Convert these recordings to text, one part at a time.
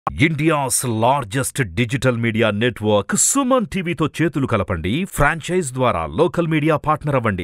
India's largest digital media network Suman టీవీతో చేతులు కలపండి ఫ్రాంచైజ్ ద్వారా లోకల్ మీడియా పార్ట్నర్ అవ్వండి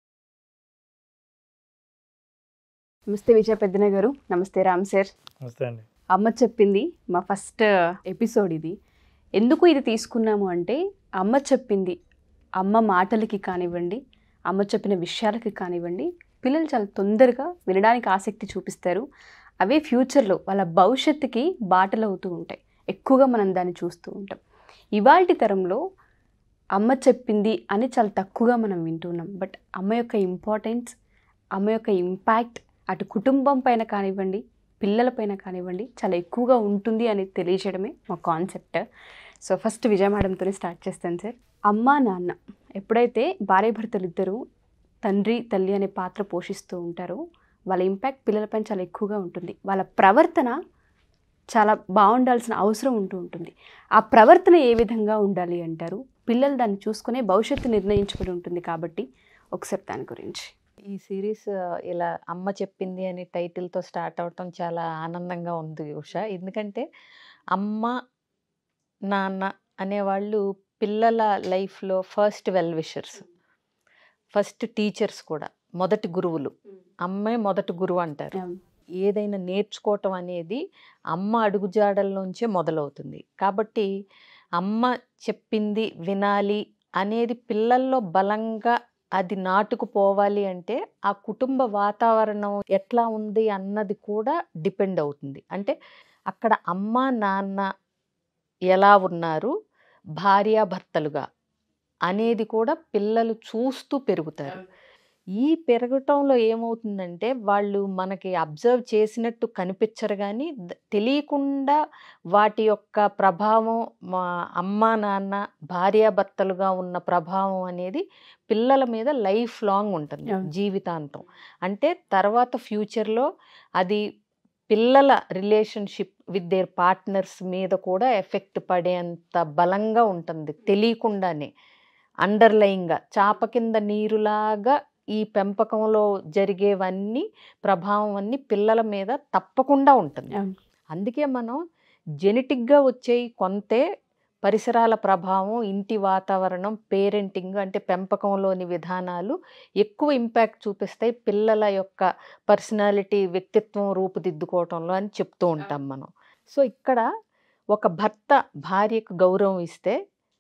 నమస్తే విజయ పెద్దన గారు నమస్తే రామ్ సార్ నమస్తే అండి అమ్మ చెప్పింది మా ఫస్ట్ ఎపిసోడ్ ఇది ఎందుకు ఇది తీసుకున్నాము అంటే అమ్మ చెప్పింది అమ్మ మాటలకి కానివ్వండి అమ్మ చెప్పిన విషయాలకి కానివ్వండి పిల్లలు చాలా తొందరగా వినడానికి ఆసక్తి చూపిస్తారు అవే ఫ్యూచర్లో వాళ్ళ భవిష్యత్తుకి బాటలు అవుతూ ఉంటాయి ఎక్కువగా మనం దాన్ని చూస్తూ ఉంటాం ఇవాల్టి తరంలో అమ్మ చెప్పింది అని చాలా తక్కువగా మనం వింటున్నాం బట్ అమ్మ యొక్క ఇంపార్టెన్స్ అమ్మ యొక్క ఇంపాక్ట్ అటు కుటుంబం పైన కానివ్వండి పిల్లలపైన కానివ్వండి చాలా ఎక్కువగా ఉంటుంది అని తెలియజేయడమే మా కాన్సెప్ట్ సో ఫస్ట్ విజయ మేడంతోనే స్టార్ట్ చేస్తాను సార్ అమ్మ నాన్న ఎప్పుడైతే భార్య భర్తలు ఇద్దరు తండ్రి తల్లి అనే పాత్ర పోషిస్తూ ఉంటారో వాళ్ళ ఇంపాక్ట్ పిల్లలపైన చాలా ఎక్కువగా ఉంటుంది వాళ్ళ ప్రవర్తన చాలా బాగుండాల్సిన అవసరం ఉంటూ ఉంటుంది ఆ ప్రవర్తన ఏ విధంగా ఉండాలి అంటారు పిల్లలు దాన్ని చూసుకునే భవిష్యత్తు నిర్ణయించుకుని ఉంటుంది కాబట్టి ఒకసారి దాని గురించి ఈ సిరీస్ ఇలా అమ్మ చెప్పింది అని టైటిల్తో స్టార్ట్ అవటం చాలా ఆనందంగా ఉంది ఉష ఎందుకంటే అమ్మ నాన్న అనేవాళ్ళు పిల్లల లైఫ్లో first well wishers first teachers కూడా మొదటి గురువులు అమ్మే మొదటి గురువు అంటారు ఏదైనా నేర్చుకోవటం అనేది అమ్మ అడుగుజాడల్లోంచే మొదలవుతుంది కాబట్టి అమ్మ చెప్పింది వినాలి అనేది పిల్లల్లో బలంగా అది నాటుకుపోవాలి అంటే ఆ కుటుంబ వాతావరణం ఎట్లా ఉంది అన్నది కూడా డిపెండ్ అవుతుంది అంటే అక్కడ అమ్మ నాన్న ఎలా ఉన్నారు భార్యాభర్తలుగా అనేది కూడా పిల్లలు చూస్తూ పెరుగుతారు ఈ పెరగటంలో ఏమవుతుందంటే వాళ్ళు మనకి అబ్జర్వ్ చేసినట్టు కనిపించరు కానీ ద- తెలియకుండా వాటి యొక్క ప్రభావం మా అమ్మ నాన్న భార్యాభర్తలుగా ఉన్న ప్రభావం అనేది పిల్లల మీద లైఫ్ లాంగ్ ఉంటుంది అవును. జీవితాంతం అంటే తర్వాత ఫ్యూచర్లో అది పిల్లల రిలేషన్షిప్ విత్ దేర్ పార్ట్నర్స్ మీద కూడా ఎఫెక్ట్ పడేంత బలంగా ఉంటుంది తెలియకుండానే అండర్లయింగ్గా చాప కింద నీరులాగా ఈ పెంపకంలో జరిగేవన్నీ ప్రభావం అన్నీ పిల్లల మీద తప్పకుండా ఉంటుంది అవును. అందుకే మనం జెనెటిక్గా వచ్చేవి కొంతే పరిసరాల ప్రభావం ఇంటి వాతావరణం పేరెంటింగ్ అంటే పెంపకంలోని విధానాలు ఎక్కువ ఇంపాక్ట్ చూపిస్తాయి పిల్లల యొక్క పర్సనాలిటీ వ్యక్తిత్వం రూపుదిద్దుకోవటంలో అని చెప్తూ ఉంటాం మనం సో ఇక్కడ ఒక భర్త భార్యకు గౌరవం ఇస్తే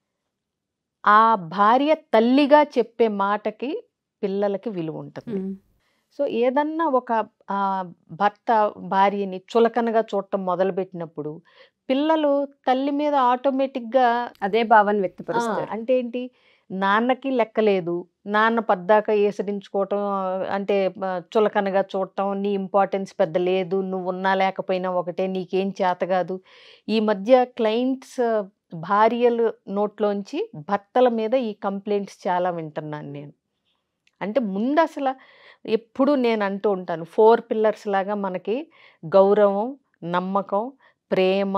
ఆ భార్య తల్లిగా చెప్పే మాటకి పిల్లలకి విలువ ఉంటుంది సో ఏదన్నా ఒక ఆ, భర్త భార్యని చులకనగా చూడటం మొదలుపెట్టినప్పుడు పిల్లలు తల్లి మీద ఆటోమేటిక్గా అదే భావాన్ని ఆ, వ్యక్తపరుస్తారు అంటే ఏంటి నాన్నకి లెక్కలేదు నాన్న పద్దాక ఏసరించుకోవటం అంటే ఆ, చులకనగా చూడటం నీ ఇంపార్టెన్స్ పెద్ద లేదు నువ్వు ఉన్నా లేకపోయినా ఒకటే నీకేం చేత కాదు ఈ మధ్య క్లయింట్స్ భార్యలు నోట్లోంచి భర్తల మీద ఈ కంప్లైంట్స్ చాలా వింటున్నాను నేను అంటే ముందు అసలు ఎప్పుడు నేను అంటూ ఉంటాను ఫోర్ పిల్లర్స్ లాగా మనకి గౌరవం నమ్మకం ప్రేమ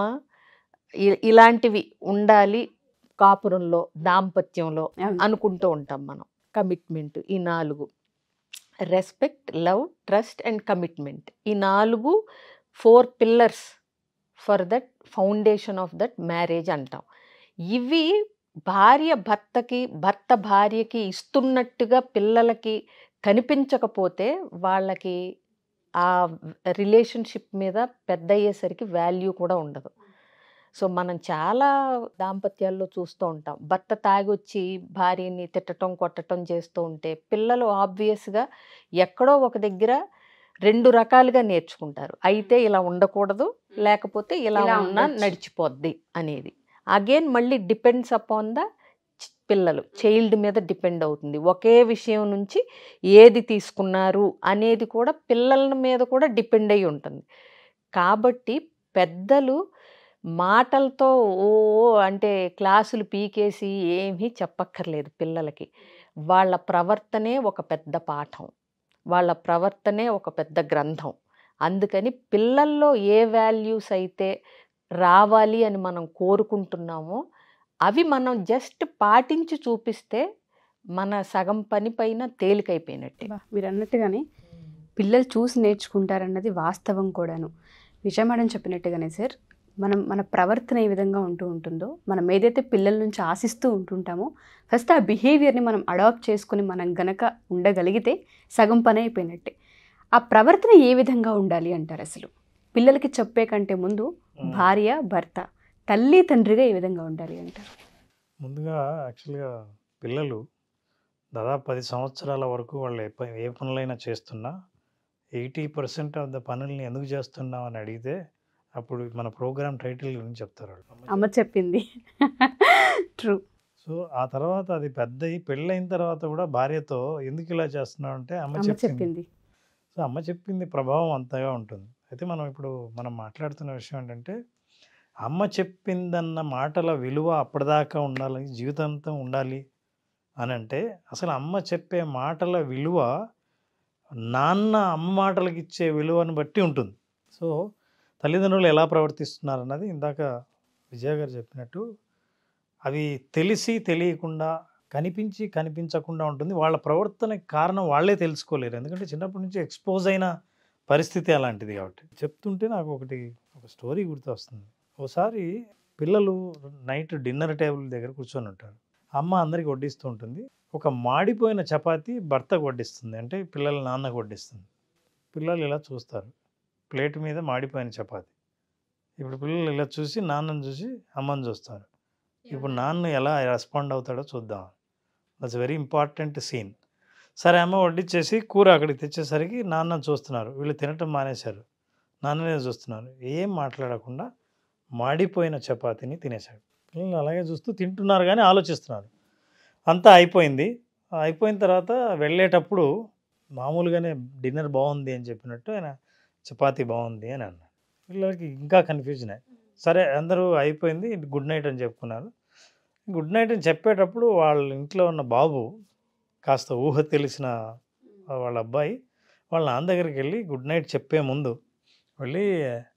ఇ- ఇలాంటివి ఉండాలి కాపురంలో దాంపత్యంలో అవును. అనుకుంటూ ఉంటాం మనం కమిట్మెంట్ ఈ నాలుగు respect love trust and commitment ఈ నాలుగు four pillars for that foundation of that marriage అంటాం ఇవి భార్య భర్తకి భర్త భార్యకి ఇస్తున్నట్టుగా పిల్లలకి కనిపించకపోతే వాళ్ళకి ఆ రిలేషన్షిప్ మీద పెద్ద అయ్యేసరికి వాల్యూ కూడా ఉండదు సో మనం చాలా దాంపత్యాల్లో చూస్తూ ఉంటాం భర్త తాగొచ్చి భార్యని తిట్టడం కొట్టడం చేస్తూ ఉంటే పిల్లలు ఆబ్వియస్గా ఎక్కడో ఒక దగ్గర రెండు రకాలుగా నేర్చుకుంటారు అయితే ఇలా ఉండకూడదు లేకపోతే ఇలా ఇలా ఉన్నా ఉండొచ్చు. నడిచిపోద్ది అనేది అగైన్ మళ్ళీ డిపెండ్స్ అపాన్ ద పిల్లలు చైల్డ్ మీద డిపెండ్ అవుతుంది ఒకే విషయం నుంచి ఏది తీసుకున్నారు అనేది కూడా పిల్లల మీద కూడా డిపెండ్ అయి ఉంటుంది కాబట్టి పెద్దలు మాటలతో ఓ అంటే క్లాసులు పీకేసి ఏమీ చెప్పక్కర్లేదు పిల్లలకి వాళ్ళ ప్రవర్తనే ఒక పెద్ద పాఠం వాళ్ళ ప్రవర్తనే ఒక పెద్ద గ్రంథం అందుకని పిల్లల్లో ఏ వాల్యూస్ అయితే రావాలి అని మనం కోరుకుంటున్నామో అవి మనం జస్ట్ పాటించి చూపిస్తే మన సగం పని పైన తేలికైపోయినట్టే బా, మీరు అన్నట్టుగానే పిల్లలు చూసి నేర్చుకుంటారన్నది వాస్తవం కూడాను విజయ మేడం చెప్పినట్టుగానే సార్ మనం మన ప్రవర్తన ఏ విధంగా ఉంటూ ఉంటుందో మనం ఏదైతే పిల్లల నుంచి ఆశిస్తూ ఉంటుంటామో ఫస్ట్ ఆ బిహేవియర్ని మనం అడాప్ట్ చేసుకుని మనం గనక ఉండగలిగితే సగం పని అయిపోయినట్టే ఆ ప్రవర్తన ఏ విధంగా ఉండాలి అంటారు అసలు పిల్లలకి చెప్పే కంటే ముందు భార్య భర్త తల్లి తండ్రిగా ఏ విధంగా ఉండాలి అంటారు ముందుగా యాక్చువల్గా పిల్లలు దాదాపు పది సంవత్సరాల వరకు వాళ్ళు ఏ ప- ఏ పనులైనా చేస్తున్నా ఎయిటీ పర్సెంట్ ఆఫ్ ద పనుల్ని ఎందుకు చేస్తున్నాం అని అడిగితే అప్పుడు మన ప్రోగ్రామ్ టైటిల్ గురించి చెప్తారు వాళ్ళు అమ్మ చెప్పింది ట్రూ సో ఆ తర్వాత అది పెద్ద అయ్యి పెళ్ళైన తర్వాత కూడా భార్యతో ఎందుకు ఇలా చేస్తున్నావు అంటే అమ్మ అమ్మ చెప్పింది చెప్పింది సో అమ్మ చెప్పింది ప్రభావం అంతగా ఉంటుంది అయితే మనం ఇప్పుడు మనం మాట్లాడుతున్న విషయం ఏంటంటే అమ్మ చెప్పిందన్న మాటల విలువ అప్పటిదాకా ఉండాలి జీవితాంతం ఉండాలి అని అంటే అసలు అమ్మ చెప్పే మాటల విలువ నాన్న అమ్మ మాటలకు ఇచ్చే విలువను బట్టి ఉంటుంది సో తల్లిదండ్రులు ఎలా ప్రవర్తిస్తున్నారు అన్నది ఇందాక విజయ గారు చెప్పినట్టు అవి తెలిసి తెలియకుండా కనిపించి కనిపించకుండా ఉంటుంది వాళ్ళ ప్రవర్తనకి కారణం వాళ్ళే తెలుసుకోలేరు ఎందుకంటే చిన్నప్పటి నుంచి ఎక్స్పోజ్ అయిన పరిస్థితి అలాంటిది కాబట్టి చెప్తుంటే నాకు ఒకటి ఒక స్టోరీ గుర్తు వస్తుంది ఒకసారి పిల్లలు నైట్ డిన్నర్ టేబుల్ దగ్గర కూర్చొని ఉంటారు అమ్మ అందరికి వడ్డిస్తూ ఉంటుంది ఒక మాడిపోయిన చపాతి భర్తకు వడ్డిస్తుంది అంటే పిల్లల నాన్నకు వడ్డిస్తుంది పిల్లలు ఇలా చూస్తారు ప్లేట్ మీద మాడిపోయిన చపాతి ఇప్పుడు పిల్లలు ఇలా చూసి నాన్నని చూసి అమ్మని చూస్తారు ఇప్పుడు నాన్న ఎలా రెస్పాండ్ అవుతాడో చూద్దాం దట్స్ వెరీ ఇంపార్టెంట్ సీన్ సరే అమ్మ వడ్డిచ్చేసి కూర అక్కడికి తెచ్చేసరికి నాన్న చూస్తున్నారు వీళ్ళు తినటం మానేశారు నాన్ననే చూస్తున్నారు ఏం మాట్లాడకుండా మాడిపోయిన చపాతీని తినేశాడు పిల్లలు అలాగే చూస్తూ తింటున్నారు కానీ ఆలోచిస్తున్నారు అంతా అయిపోయింది అయిపోయిన తర్వాత వెళ్ళేటప్పుడు మామూలుగానే డిన్నర్ బాగుంది అని చెప్పినట్టు ఆయన చపాతీ బాగుంది అని అన్నాడు పిల్లలకి ఇంకా కన్ఫ్యూజన్ అయ్యి సరే అందరూ అయిపోయింది గుడ్ నైట్ అని చెప్పుకున్నారు గుడ్ నైట్ అని చెప్పేటప్పుడు వాళ్ళ ఇంట్లో ఉన్న బాబు కాస్త ఊహ తెలిసిన వాళ్ళ అబ్బాయి వాళ్ళ నాన్న దగ్గరికి వెళ్ళి గుడ్ నైట్ చెప్పే ముందు వెళ్ళి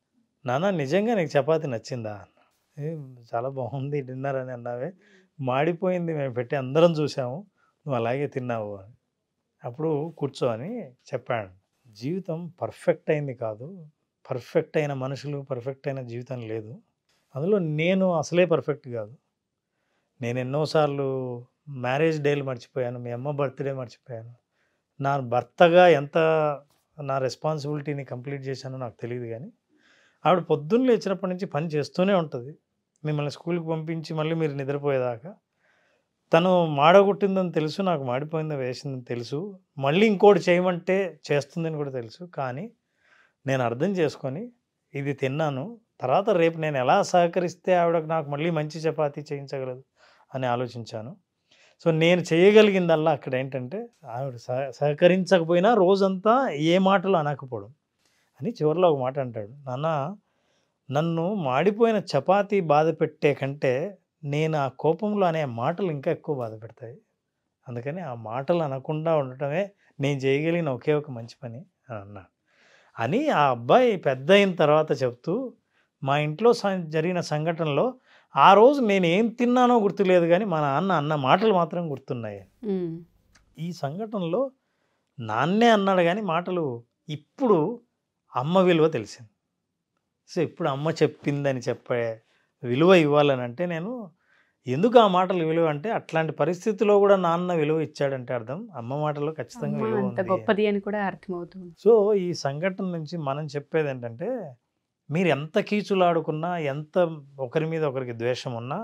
నాన్న నిజంగా నీకు చపాతీ నచ్చిందా "ఏ, చాలా బాగుంది డిన్నర్ అని అన్నావే మాడిపోయింది మేము పెట్టి అందరం చూసాము నువ్వు అలాగే తిన్నావు అని అప్పుడు కూర్చో అని చెప్పాడు జీవితం పర్ఫెక్ట్ అయింది కాదు పర్ఫెక్ట్ అయిన మనుషులు పర్ఫెక్ట్ అయిన జీవితం లేదు అందులో నేను అసలే పర్ఫెక్ట్ కాదు నేను ఎన్నోసార్లు మ్యారేజ్ డేలు మర్చిపోయాను మీ అమ్మ బర్త్డే మర్చిపోయాను నా భర్తగా ఎంత నా రెస్పాన్సిబిలిటీని కంప్లీట్ చేశానో నాకు తెలియదు కానీ ఆవిడ పొద్దున్న లేచినప్పటి నుంచి పని చేస్తూనే ఉంటుంది మిమ్మల్ని స్కూల్కి పంపించి మళ్ళీ మీరు నిద్రపోయేదాకా తను మాడగొట్టిందని తెలుసు నాకు మాడిపోయిందని వేసిందని తెలుసు మళ్ళీ ఇంకోటి చేయమంటే చేస్తుందని కూడా తెలుసు కానీ నేను అర్థం చేసుకొని ఇది తిన్నాను తర్వాత రేపు నేను ఎలా సహకరిస్తే ఆవిడకు నాకు మళ్ళీ మంచి చపాతీ చేయించగలదు అని ఆలోచించాను సో నేను చేయగలిగిందల్లా అక్కడ ఏంటంటే ఆవిడ సహ సహకరించకపోయినా రోజంతా ఏ మాటలు అనకపోవడం అని చివరిలో ఒక మాట అంటాడు నాన్న నన్ను మాడిపోయిన చపాతీ బాధ పెట్టే కంటే నేను ఆ కోపంలో అనే మాటలు ఇంకా ఎక్కువ బాధ పెడతాయి అందుకని ఆ మాటలు అనకుండా ఉండటమే నేను చేయగలిగిన ఒకే ఒక మంచి పని అని అన్నాడు అని ఆ అబ్బాయి పెద్ద అయిన తర్వాత చెప్తూ మా ఇంట్లో స- జరిగిన సంఘటనలో ఆ రోజు నేను ఏం తిన్నానో గుర్తులేదు కానీ మా నాన్న అన్న మాటలు మాత్రం గుర్తున్నాయి ఉమ్. ఈ సంఘటనలో నాన్నే అన్నాడు కానీ మాటలు ఇప్పుడు అమ్మ విలువ తెలిసింది సో ఇప్పుడు అమ్మ చెప్పిందని చెప్పే విలువ ఇవ్వాలని అంటే నేను ఎందుకు ఆ మాటలు విలువ అంటే అట్లాంటి పరిస్థితిలో కూడా నాన్న విలువ ఇచ్చాడంటే అర్థం అమ్మ మాటలో ఖచ్చితంగా అమ్మ విలువ అంత ఉంది గొప్పది అని కూడా అర్థమవుతుంది సో ఈ సంఘటన నుంచి మనం చెప్పేది ఏంటంటే మీరు ఎంత కీచులాడుకున్నా ఎంత ఒకరి మీద ఒకరికి ద్వేషం ఉన్నా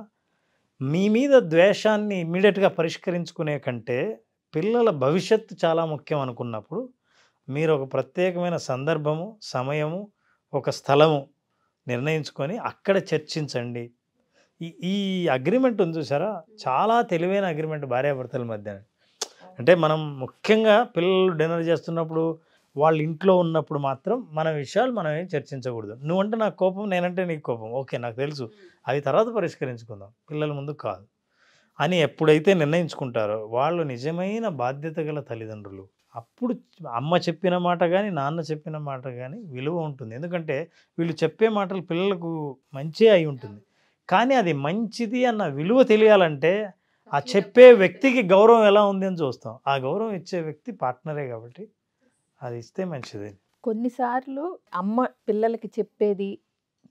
మీ మీద ద్వేషాన్ని ఇమ్మీడియట్గా పరిష్కరించుకునే కంటే పిల్లల భవిష్యత్తు చాలా ముఖ్యం అనుకున్నప్పుడు మీరు ఒక ప్రత్యేకమైన సందర్భము సమయము ఒక స్థలము నిర్ణయించుకొని అక్కడ చర్చించండి ఈ ఈ అగ్రిమెంట్ ఉంది చూసారా చాలా తెలివైన అగ్రిమెంట్ భార్యాభర్తల మధ్య అంటే మనం ముఖ్యంగా పిల్లలు డిన్నర్ చేస్తున్నప్పుడు వాళ్ళ ఇంట్లో ఉన్నప్పుడు మాత్రం మన విషయాలు మనం ఏం చర్చించకూడదు నువ్వంటే నాకు కోపం నేనంటే నీకు కోపం ఓకే నాకు తెలుసు అవి తర్వాత పరిష్కరించుకుందాం పిల్లల ముందు కాదు అని ఎప్పుడైతే నిర్ణయించుకుంటారో వాళ్ళు నిజమైన బాధ్యత గల తల్లిదండ్రులు అప్పుడు అమ్మ చెప్పిన మాట కానీ నాన్న చెప్పిన మాట కానీ విలువ ఉంటుంది ఎందుకంటే వీళ్ళు చెప్పే మాటలు పిల్లలకు మంచి అయి ఉంటుంది కానీ అది మంచిది అన్న విలువ తెలియాలంటే ఆ చెప్పే వ్యక్తికి గౌరవం ఎలా ఉంది అని చూస్తాం ఆ గౌరవం ఇచ్చే వ్యక్తి పార్ట్నరే కాబట్టి అది ఇస్తే మంచిది కొన్నిసార్లు అమ్మ పిల్లలకి చెప్పేది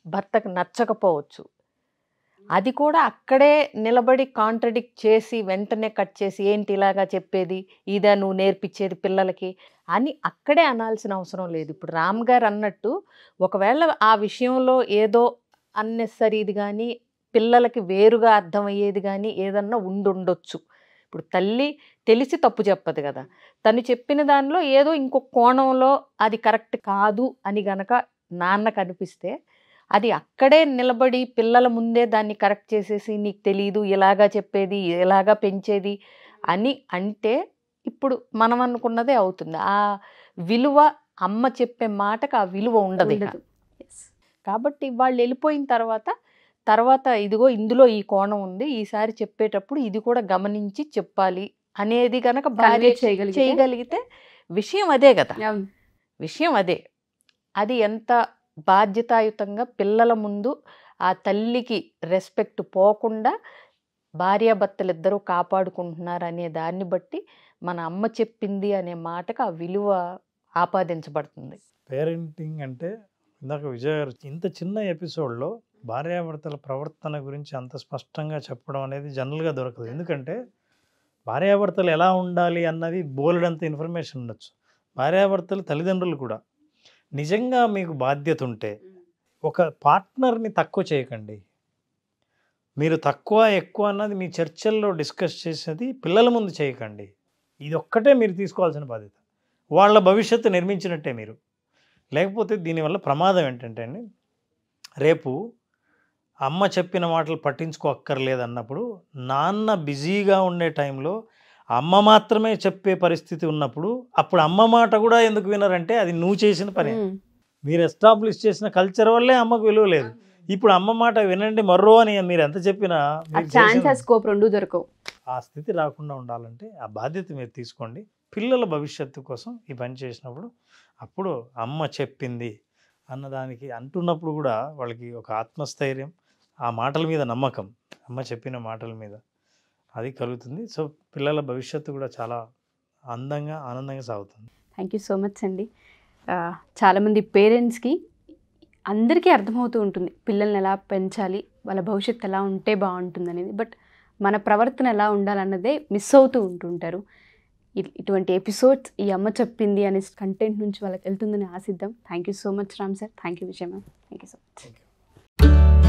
భర్తకు నచ్చకపోవచ్చు అది కూడా అక్కడే నిలబడి కాంట్రడిక్ట్ చేసి వెంటనే కట్ చేసి ఏంటి ఇలాగా చెప్పేది ఇదా నువ్వు నేర్పించేది పిల్లలకి అని అక్కడే అనాల్సిన అవసరం లేదు ఇప్పుడు రామ్ గారు అన్నట్టు ఒకవేళ ఆ విషయంలో ఏదో అన్నెసరీది కానీ పిల్లలకి వేరుగా అర్థమయ్యేది కానీ ఏదన్నా ఉండుండొచ్చు ఇప్పుడు తల్లి తెలిసి తప్పు చెప్పదు కదా తను చెప్పిన దానిలో ఏదో ఇంకొక కోణంలో అది కరెక్ట్ కాదు అని గనక నాన్న కనిపిస్తే అది అక్కడే నిలబడి పిల్లల ముందే దాన్ని కరెక్ట్ చేసేసి నీకు తెలియదు ఇలాగా చెప్పేది ఇలాగా పెంచేది అని అంటే ఇప్పుడు మనం అనుకున్నదే అవుతుంది ఆ విలువ అమ్మ చెప్పే మాటకు ఆ విలువ ఉండదు ఇక. ఉండదు Yes. కాబట్టి వాళ్ళు వెళ్ళిపోయిన తర్వాత తర్వాత ఇదిగో ఇందులో ఈ కోణం ఉంది ఈసారి చెప్పేటప్పుడు ఇది కూడా గమనించి చెప్పాలి అనేది గనక భార్య Convey చేయగలిగితే? చేయగలిగితే విషయం అదే కదా అవును. విషయం అదే అది ఎంత బాధ్యతాయుతంగా పిల్లల ముందు ఆ తల్లికి రెస్పెక్ట్ పోకుండా భార్యాభర్తలు ఇద్దరూ కాపాడుకుంటున్నారు అనే దాన్ని బట్టి మన అమ్మ చెప్పింది అనే మాటకు ఆ విలువ ఆపాదించబడుతుంది పేరెంటింగ్ అంటే ఇందాక విజయ్ గారు ఇంత చిన్న ఎపిసోడ్లో భార్యాభర్తల ప్రవర్తన గురించి అంత స్పష్టంగా చెప్పడం అనేది జనరల్గా దొరకదు ఎందుకంటే భార్యాభర్తలు ఎలా ఉండాలి అన్నది బోలెడంత ఇన్ఫర్మేషన్ ఉండొచ్చు భార్యాభర్తలు తల్లిదండ్రులు కూడా నిజంగా మీకు బాధ్యత ఉంటే ఒక పార్ట్నర్ని తక్కువ చేయకండి మీరు తక్కువ ఎక్కువ అన్నది మీ చర్చల్లో డిస్కస్ చేసేది పిల్లల ముందు చేయకండి ఇది ఒక్కటే మీరు తీసుకోవాల్సిన బాధ్యత వాళ్ళ భవిష్యత్తు నిర్మించినట్టే మీరు లేకపోతే దీనివల్ల ప్రమాదం ఏంటంటే అండి రేపు అమ్మ చెప్పిన మాటలు పట్టించుకోక్కర్లేదు అన్నప్పుడు నాన్న బిజీగా ఉండే టైంలో అమ్మ మాత్రమే చెప్పే పరిస్థితి ఉన్నప్పుడు అప్పుడు అమ్మ మాట కూడా ఎందుకు వినరంటే అది నువ్వు చేసిన పని ఉమ్. మీరు ఎస్టాబ్లిష్ చేసిన కల్చర్ వల్లే అమ్మకు విలువ లేదు ఇప్పుడు అమ్మ మాట వినండి మర్రో అని మీరు ఎంత చెప్పినా ఆ మీరు ఛాన్స్ చేసిన- ఆ స్కోప్ రెండు దొరకవు ఆ స్థితి రాకుండా ఉండాలంటే ఆ బాధ్యత మీరు తీసుకోండి పిల్లల భవిష్యత్తు కోసం ఈ పని చేసినప్పుడు అప్పుడు అమ్మ చెప్పింది అన్నదానికి అంటున్నప్పుడు కూడా వాళ్ళకి ఒక ఆత్మస్థైర్యం ఆ మాటల మీద నమ్మకం అమ్మ చెప్పిన మాటల మీద అది కలుగుతుంది సో పిల్లల భవిష్యత్తు కూడా చాలా అందంగా ఆనందంగా సాగుతుంది థ్యాంక్ యూ సో మచ్ అండి ఆ, చాలామంది పేరెంట్స్కి అందరికీ అర్థమవుతూ ఉంటుంది పిల్లల్ని ఎలా పెంచాలి వాళ్ళ భవిష్యత్తు ఎలా ఉంటే బాగుంటుంది అనేది బట్ మన ప్రవర్తన ఎలా ఉండాలన్నదే మిస్ అవుతూ ఉంటుంటారు ఇ- ఇటువంటి ఎపిసోడ్స్ ఈ అమ్మ చెప్పింది అనే కంటెంట్ నుంచి వాళ్ళకి వెళ్తుందని ఆశిద్దాం thank you so much Ram sir thank you Vijay ma'am thank you so much thank you